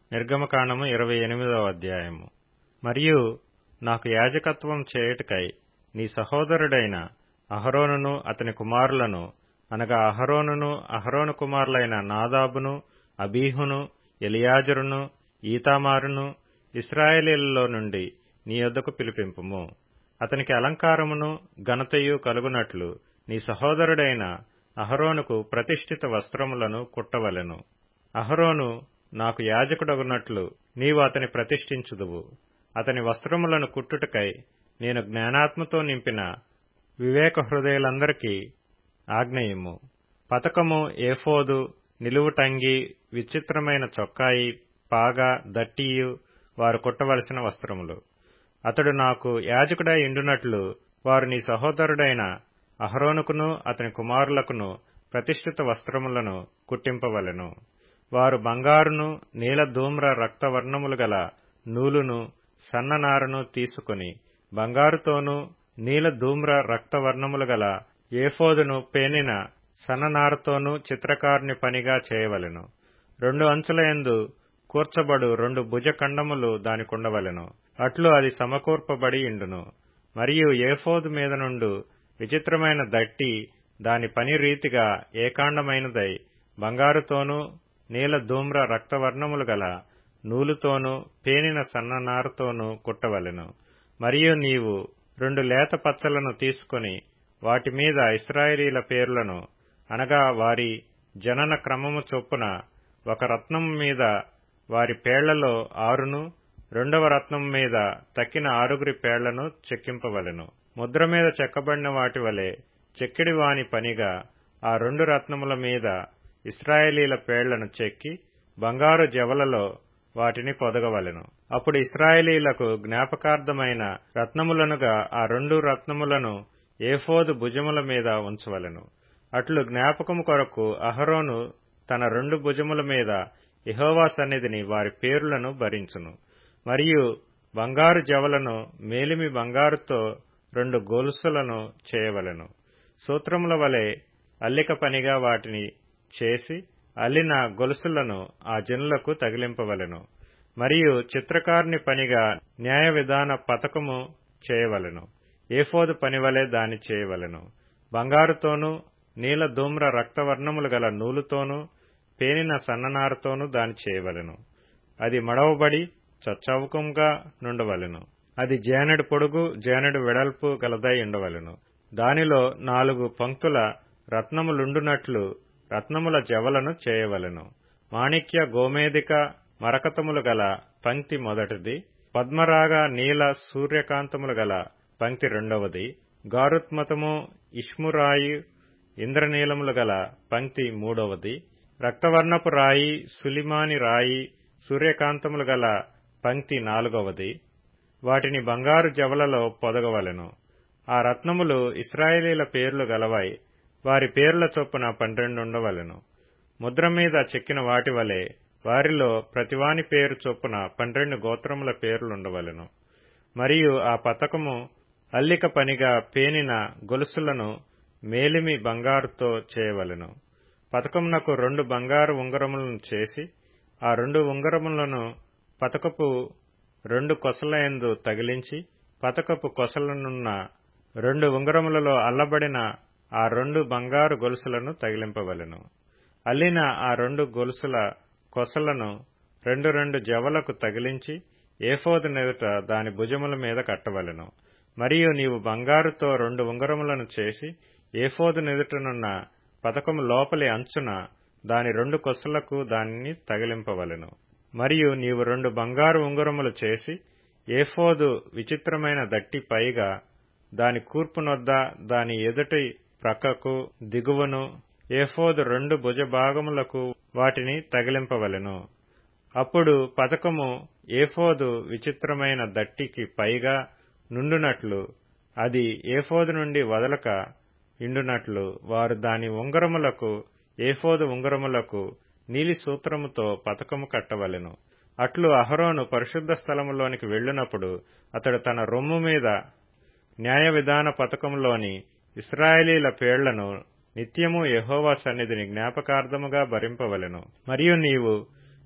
నిర్గమకాండము ఇరవై ఎనిమిదవ అధ్యాయము మరియు నాకు యాజకత్వం చేయుటకై నీ సహోదరుడైన అహరోనును అతని కుమారులను అనగా అహరోనును అహరోను కుమారులైన నాదాబును అబీహును ఎలియాజరును ఈతామారును ఇస్రాయేలీలలో నుండి నీ యొద్దకు పిలిపింపుము అతనికి అలంకారమును ఘనతయు కలుగునట్లు నీ సహోదరుడైన అహరోనుకు ప్రతిష్ఠిత వస్త్రములను కుట్టవలెను అహరోను నాకు యాజకుడగునట్లు నీవు అతని ప్రతిష్ఠించుదువు అతని వస్త్రములను కుట్టుటకై నేను జ్ఞానాత్మతో నింపిన వివేక హృదయులందరికీ ఆజ్ఞయిమ్ము పతకము ఏఫోదు నిలువుటంగి విచిత్రమైన చొక్కాయి పాగా దట్టియు వారు కుట్టవలసిన వస్త్రములు అతడు నాకు యాజకుడై ఇండునట్లు వారు నీ సహోదరుడైన అహరోనుకును అతని కుమారులకును ప్రతిష్ఠిత వస్త్రములను కుట్టింపవలెను వారు బంగారును నీల ధూమ్ర రక్తవర్ణములు గల నూలును సన్ననారను తీసుకుని బంగారుతోనూ నీల ధూమ్ర రక్తవర్ణములు గల ఏఫోదును పేనిన సన్ననారతోనూ చిత్రకారుని పనిగా చేయవలెను రెండు అంచులయందు కూర్చబడు రెండు భుజఖండములు దానికుండవలెను అట్లు అది సమకూర్పబడి ఇండును మరియు ఏఫోదు మీద నుండు విచిత్రమైన దట్టి దాని పని రీతిగా ఏకాండమైనదై బంగారుతోనూ నీల ధూమ్ర రక్తవర్ణములు గల నూలుతోనూ పేనిన సన్ననారతోనూ కుట్టవలెను మరియు నీవు రెండు లేత పచ్చలను తీసుకుని వాటి మీద ఇస్రాయేలీల పేర్లను అనగా వారి జనన క్రమము చొప్పున ఒక రత్నం మీద వారి పేళ్లలో ఆరును రెండవ రత్నం మీద తక్కిన ఆరుగురి పేళ్లను చెక్కింపవలెను ముద్ర మీద చెక్కబడిన వాటి వలె చెక్కిడి వాని పనిగా ఆ రెండు రత్నముల మీద ఇస్రాయేలీల పేళ్లను చెక్కి బంగారు జవలలో వాటిని పొదగవలెను అప్పుడు ఇస్రాయేలీలకు జ్ఞాపకార్థమైన రత్నములనుగా ఆ రెండు రత్నములను ఏఫోదు భుజముల మీద ఉంచవలెను అట్లు జ్ఞాపకము కొరకు అహరోను తన రెండు భుజముల మీద ఇహోవా సన్నిధిని వారి పేరులను భరించును మరియు బంగారు జవలను మేలిమి బంగారుతో రెండు గొలుసులను చేయవలెను సూత్రముల వలె అల్లిక పనిగా వాటిని చేసి అల్లిన గొలుసులను ఆ జనులకు తగిలింపవలెను మరియు చిత్రకారుని పనిగా న్యాయ విధాన పథకము చేయవలెను ఏఫోదు పనివలే దాని చేయవలెను బంగారుతోనూ నీల ధూమ్ర రక్తవర్ణములు గల నూలుతోనూ పేనిన సన్ననారతోనూ దాని చేయవలెను అది మడవబడి చచ్చవుకంగా నుండవలెను అది జేనెడు పొడుగు జేనెడు వెడల్పు గలదై ఉండవలెను దానిలో నాలుగు పంక్తుల రత్నములుండునట్లు రత్నముల జవలను చేయవలెను మాణిక్య గోమేదిక మరకతములు గల పంక్తి మొదటిది పద్మరాగ నీల సూర్యకాంతములు గల పంక్తి రెండవది గారుత్మతము ఇష్మురాయి ఇంద్రనీలములు గల పంక్తి మూడవది రక్తవర్ణపు రాయి సులిమాని రాయి సూర్యకాంతములు గల పంక్తి నాలుగవది వాటిని బంగారు జవలలో పొదగవలెను ఆ రత్నములు ఇస్రాయేలీల పేర్లు గలవై వారి పేర్ల చొప్పున పన్నెండుండవలెను ముద్ర మీద చెక్కిన వాటి వలె వారిలో ప్రతివాని పేరు చొప్పున పన్నెండు గోత్రముల పేర్లుండవలెను మరియు ఆ పతకము అల్లిక పనిగా పేనిన గొలుసులను మేలిమి బంగారుతో చేయవలెను పతకమునకు రెండు బంగారు ఉంగరములను చేసి ఆ రెండు ఉంగరములను పతకపు రెండు కొసలయందు తగిలించి పతకపు కొసలనున్న రెండు ఉంగరములలో అల్లబడిన ఆ రెండు బంగారు గొలుసులను తగిలింపవలెను అల్లిన ఆ రెండు గొలుసుల కొసలను రెండు రెండు జవలకు తగిలించి ఏఫోదు నెదుట దాని భుజముల మీద కట్టవలెను మరియు నీవు బంగారుతో రెండు ఉంగరములను చేసి ఏఫోదు నెదుటనున్న పతకము లోపలి అంచున దాని రెండు కొసలకు దానిని తగిలింపవలెను మరియు నీవు రెండు బంగారు ఉంగరములు చేసి ఏఫోదు విచిత్రమైన దట్టి పైగా దాని కూర్పునొద్ద దాని ఎదుటి ప్రక్కకు దిగువను ఏఫోదు రెండు భుజభాగములకు వాటిని తగిలింపవలెను అప్పుడు పథకము ఏఫోదు విచిత్రమైన దట్టికి పైగా నుండునట్లు అది ఏఫోదు నుండి వదలక ఇండునట్లు వారు దాని ఉంగరములకు ఏఫోదు ఉంగరములకు నీలి సూత్రముతో పథకము కట్టవలెను అట్లు అహరోను పరిశుద్ధ స్థలములోనికి వెళ్ళినప్పుడు అతడు తన రొమ్ము మీద న్యాయ విధాన పథకంలోని ఇస్రాయేలీల పేర్లను నిత్యము యెహోవా సన్నిధిని జ్ఞాపకార్థముగా భరింపవలెను మరియు నీవు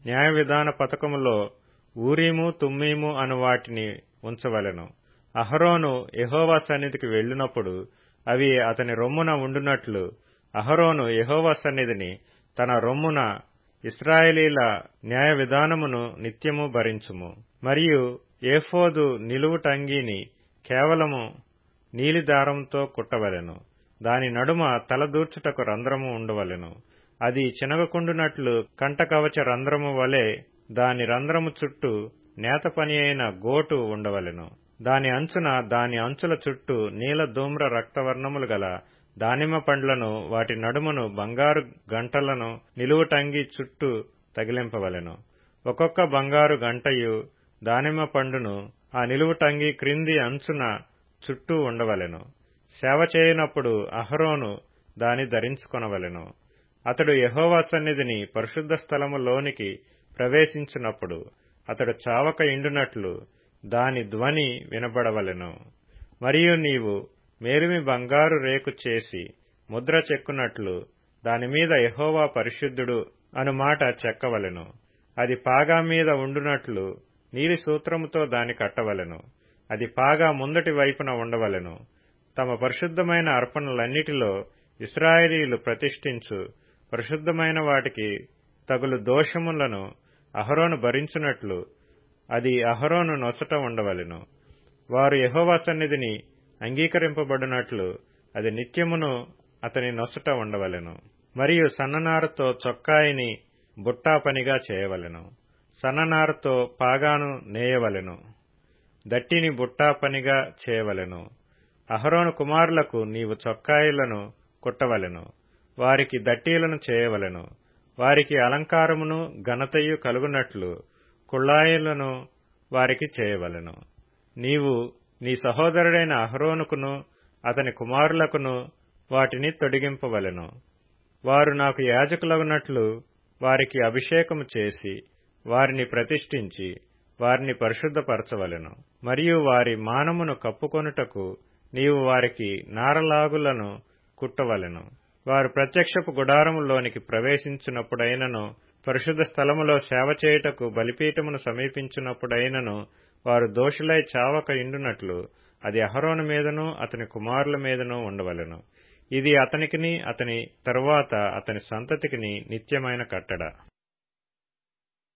న్యాయ విధాన పథకములో ఊరీము తుమ్మీము అను వాటిని ఉంచవలెను అహరోను యహోవా సన్నిధికి వెళ్ళినప్పుడు అవి అతని రొమ్మున ఉండునట్లు అహరోను యహోవా సన్నిధిని తన రొమ్మున ఇస్రాయేలీల న్యాయ విధానమును నిత్యము భరించుము మరియు ఏఫోదు నిలువుటంగీని కేవలము నీలిదారంతో కుట్టవలెను దాని నడుమ తలదూర్చుటకు రంధ్రము ఉండవలెను అది చినగకుండునట్లు కంటకవచ రంధ్రము వలె దాని రంధ్రము చుట్టూ నేత పని అయిన గోటు ఉండవలెను దాని అంచున దాని అంచుల చుట్టూ నీల ధూమ్ర రక్తవర్ణములు గల దానిమ్మ పండ్లను వాటి నడుమును బంగారు గంటలను నిలువుటంగి చుట్టూ తగిలింపవలెను ఒక్కొక్క బంగారు గంటయు దానిమ్మ పండును ఆ నిలువుటంగి క్రింది అంచున చుట్టూ ఉండవలెను సేవ చేయనప్పుడు అహరోను దాని ధరించుకొనవలెను అతడు యహోవా సన్నిధిని పరిశుద్ధ స్థలములోనికి ప్రవేశించినప్పుడు అతడు చావక ఇండునట్లు దాని ధ్వని వినబడవలెను మరియు నీవు మేలిమి బంగారు రేకు చేసి ముద్ర చెక్కునట్లు దానిమీద యహోవా పరిశుద్ధుడు అను మాట చెక్కవలెను అది పాగా మీద ఉండునట్లు నీలి సూత్రముతో దాని కట్టవలెను అది పాగా ముందటి వైపున ఉండవలెను తమ పరిశుద్ధమైన అర్పణలన్నిటిలో ఇస్రాయేలీలు ప్రతిష్ఠించు పరిశుద్ధమైన వాటికి తగులు దోషములను అహరోను భరించునట్లు అది అహరోను నొసట ఉండవలెను వారు యహోవా సన్నిధిని అంగీకరింపబడినట్లు అది నిత్యమును అతని నొసట ఉండవలెను మరియు సన్ననారతో చొక్కాయిని బుట్టా పనిగా చేయవలెను సన్ననారతో పాగాను నేయవలెను దట్టిని బుట్టా పనిగా చేయవలెను అహరోను కుమారులకు నీవు చొక్కాయిలను కుట్టవలెను వారికి దట్టీలను చేయవలెను వారికి అలంకారమును ఘనతయు కలుగునట్లు కుళ్ళాయిలను వారికి చేయవలెను నీవు నీ సహోదరుడైన అహరోనుకును అతని కుమారులకును వాటిని తొడిగింపవలెను వారు నాకు యాజకులగునట్లు వారికి అభిషేకము చేసి వారిని ప్రతిష్ఠించి వారిని పరిశుద్ధపరచవలెను మరియు వారి మానమును కప్పుకొనుటకు నీవు వారికి నారలాగులను కుట్టవలెను వారు ప్రత్యక్షపు గుడారములోనికి ప్రవేశించినప్పుడైనను పరిశుద్ధ స్థలములో సేవ చేయుటకు బలిపీఠమును సమీపించినప్పుడైనను వారు దోషులై చావక ఇండునట్లు అది అహరోను మీదను అతని కుమారుల మీదను ఉండవలెను ఇది అతనికిని అతని తరువాత అతని సంతతికిని నిత్యమైన కట్టడ